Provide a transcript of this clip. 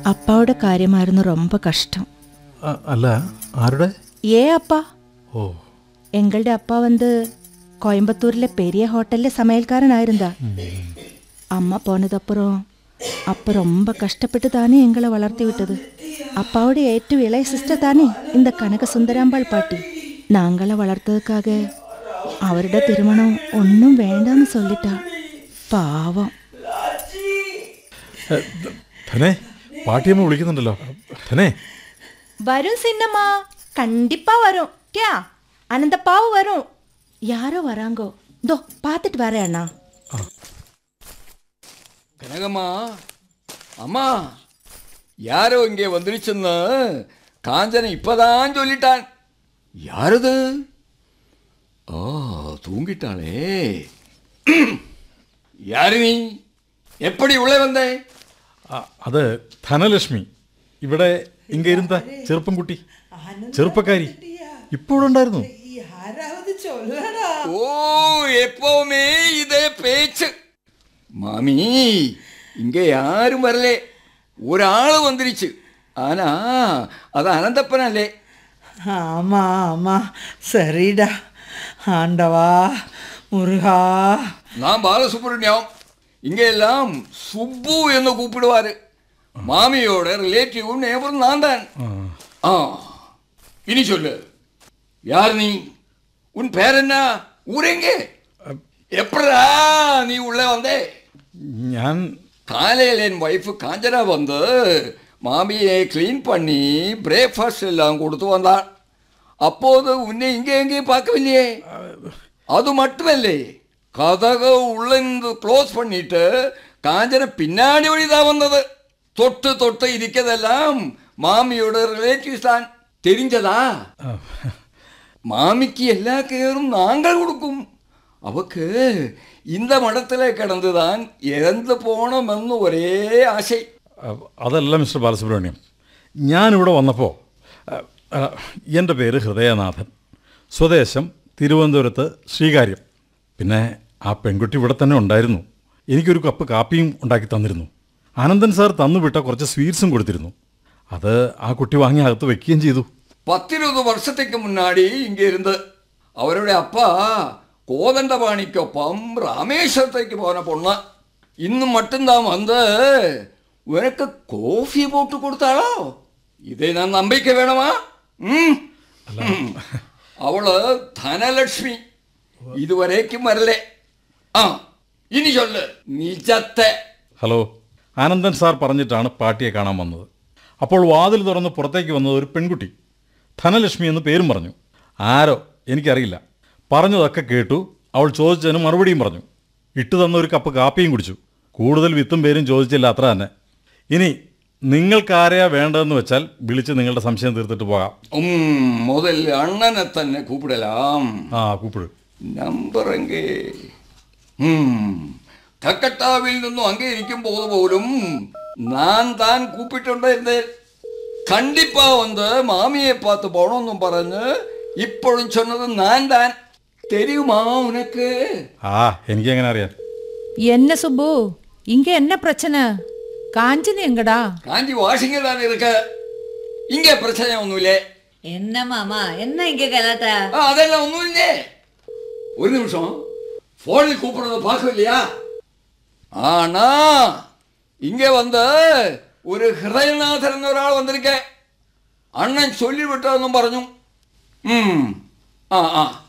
അപ്പാവുടെ കാര്യമായിരുന്നു ரொம்ப കഷ്ടം അ- അല്ല ആരുടെ ഏ அப்பா ഓ எங்களுடைய அப்பா வந்து கோயம்புத்தூர்ல பெரிய ஹோட்டல்ல சமையல்காரனாயிருந்தா அம்மா போனதப்புறம் அப்ப ரொம்ப கஷ்டப்பட்டு தானே எங்களை வளர்த்தி விட்டது அப்பாவுடைய ഏറ്റവും இளைய சிஸ்டர் தானே இந்த கனக சுந்தராம்பாள் பாட்டி நாங்கள வளர்த்ததுக்காக அவருடைய திருமணம் ஒன்றும் வேண்டாம்னு சொல்லிட்டா പാവം എ, ധ- ധനേ പാട്ടിയമ്മ വിളിക്കുന്നുണ്ടല്ലോ ധനേ വരും സിന്നമ്മ കണ്ടിപ്പാ വരും ക്യാ അനന്തപ്പാവ് വരും யாரோ வராங்கோ இதோ பார்த்துட்டு வரேன் அண்ணா கனகம்மா அம்மா யாரோ இங்கே வந்துருச்சுன்னு காஞ்சனை இப்பதான் சொல்லிட்டான் யாரது ஆ தூங்கிட்டாளே யாரு நீ எப்படி உள்ளே வந்தே അ, അത് ധനലക്ഷ്മി ഇവിടെ ഇങ്ങ ഇരുന്ന ചെറുപ്പം കുട്ടി ചെറുപ്പക്കാരി ഇപ്പോഴുണ്ടായിരുന്നു யாராவது சொல்லடா ஓ எப்பவுமே இதே பேச்சு மாமி இங்க யாரும் வரலே ஒரு ஆள் வந்துருச்சு ஆனா அது அனந்தப்பனல்லே ஆமா ஆமா சரிடா ஆண்டவா முருகா நான் பாலசுப்ரமணியம் இங்க எல்லாம் சுப்பு என்று கூப்பிடுவாரு மாமியோட ரிலேட்டிவ் நேபர் நான் தான் ஆ இனி சொல்லு யார் நீ உன் பேர் என்ன ஊரெங்கே எப்படா நீ உள்ள வந்தே ഞാൻ காலையில் என் ஒய்ஃபு காஞ்சனா வந்து மாமியை க்ளீன் பண்ணி பிரேக்ஃபாஸ்ட் எல்லாம் கொடுத்து வந்தாள் அப்போது உன்னை இங்கே எங்கேயும் பார்க்கவில்லையே அது மட்டுமல்லே கதக உள்ளிருந்து க்ளோஸ் பண்ணிட்டு காஞ்சன பின்னாடி வழிதான் வந்தது தொட்டு தொட்டு இருக்கிறதெல்லாம் மாமியோட ரிலேட்டிவ்ஸ் தான் தெரிஞ்சதா மாமிக்கு எல்லா கேரும் நாங்கள் கொடுக்கும் அவக்கு இந்த மடத்தில் கிடந்துதான் இறந்து போனோமெന്ന് ഒരേ ആശை അ, അതല്ല മിസ്റ്റർ ബാലസുബ്രഹ്മണ്യം ഞാനിവിടെ വന്നപ്പോൾ എൻ്റെ പേര് ഹൃദയനാഥൻ സ്വദേശം തിരുവനന്തപുരത്ത് ശ്രീകാര്യം പിന്നെ ആ പെൺകുട്ടി ഇവിടെ തന്നെ ഉണ്ടായിരുന്നു എനിക്കൊരു കപ്പ് കാപ്പിയും ഉണ്ടാക്കി തന്നിരുന്നു ആനന്ദൻ സാർ തന്നുവിട്ട കുറച്ച് സ്വീറ്റ്സും കൊടുത്തിരുന്നു അത് ആ കുട്ടി വാങ്ങി അകത്ത് വെക്കുകയും ചെയ്തു പത്തിരുപത് വർഷത്തേക്ക് മുന്നാടി ഇங்கே இருந்து അവരുടെ അപ്പ കോതണ്ടപാണിക്കൊപ്പം രാമേശ്വരത്തേക്ക് പോന പൊണ്ണ് ഇന്ന് മട്ടുംതാൻ വന്ന് ഉനക്ക് കോഫി പോട്ട് കൊടുത്താളോ ഇതേ ഞാൻ നമ്പിക്ക വേണമാ ഉം. ഉം. അവള് ധനലക്ഷ്മി ഇതുവരേക്കും വരലേ ആ ഇനി ചൊല്ല് നിജത്തെ ഹലോ ആനന്ദൻ സാർ പറഞ്ഞിട്ടാണ് പാട്ടിയെ കാണാൻ വന്നത് അപ്പോൾ വാതിൽ തുറന്ന് പുറത്തേക്ക് വന്നത് ഒരു പെൺകുട്ടി ധനലക്ഷ്മി എന്ന് പേരും പറഞ്ഞു ആരോ എനിക്കറിയില്ല പറഞ്ഞതൊക്കെ കേട്ടു അവൾ ചോദിച്ചതിന് മറുപടിയും പറഞ്ഞു ഇട്ടു തന്ന ഒരു കപ്പ് കാപ്പിയും കുടിച്ചു കൂടുതൽ വിത്തും പേരും ചോദിച്ചില്ല അത്ര തന്നെ ഇനി നിങ്ങൾക്കാരെയാ വേണ്ടതെന്ന് വെച്ചാൽ വിളിച്ച് നിങ്ങളുടെ സംശയം തീർത്തിട്ട് പോകാം ഉം, മുതൽ അണ്ണനെ തന്നെ കൂപ്പിടലാം ആ കൂപ്പിട് നമ്പർ എങ്കേ ഉം, കക്കട്ടാവിൽ നിന്നും അങ്ങേ ഇരിക്കുമ്പോൾ പോലും ഞാൻ താൻ കൂപ്പിട്ടുണ്ടായിരുന്നേ കണ്ടിപ്പാ വന്ന് മാമിയെ പാത്ത് പോണമെന്നും പറഞ്ഞ് ഇപ്പോഴും ചൊന്നത് ഞാൻ താൻ തെരുമാ ഉനക്ക് ആ എനിക്കെങ്ങനെ അറിയാം என்ன சுப்பு இங்க என்ன பிரச்சனை காஞ்சனி எங்கடா കാഞ്ചി വാഷിംഗ് താൻ ഇருக்கு ഇங்கே പ്രശ്നം ഒന്നുമില്ലേ என்ன மாமா என்ன இங்க கலாட்டா ആ അതെല്ലാം ഒന്നുമില്ലേ ഒരു നിമിഷം ഫോണിൽ കൂപ്പിടുന്നത് പാക്കില്ലയാ ആണാ ഇങ്ങ വന്ന് ഒരു ഹൃദയനാഥൻ എന്നൊരാൾ വന്നിരിക്കെ അണ്ണൻ ചൊല്ലിവിട്ടതെന്നും പറഞ്ഞു ഉം. ആ ആ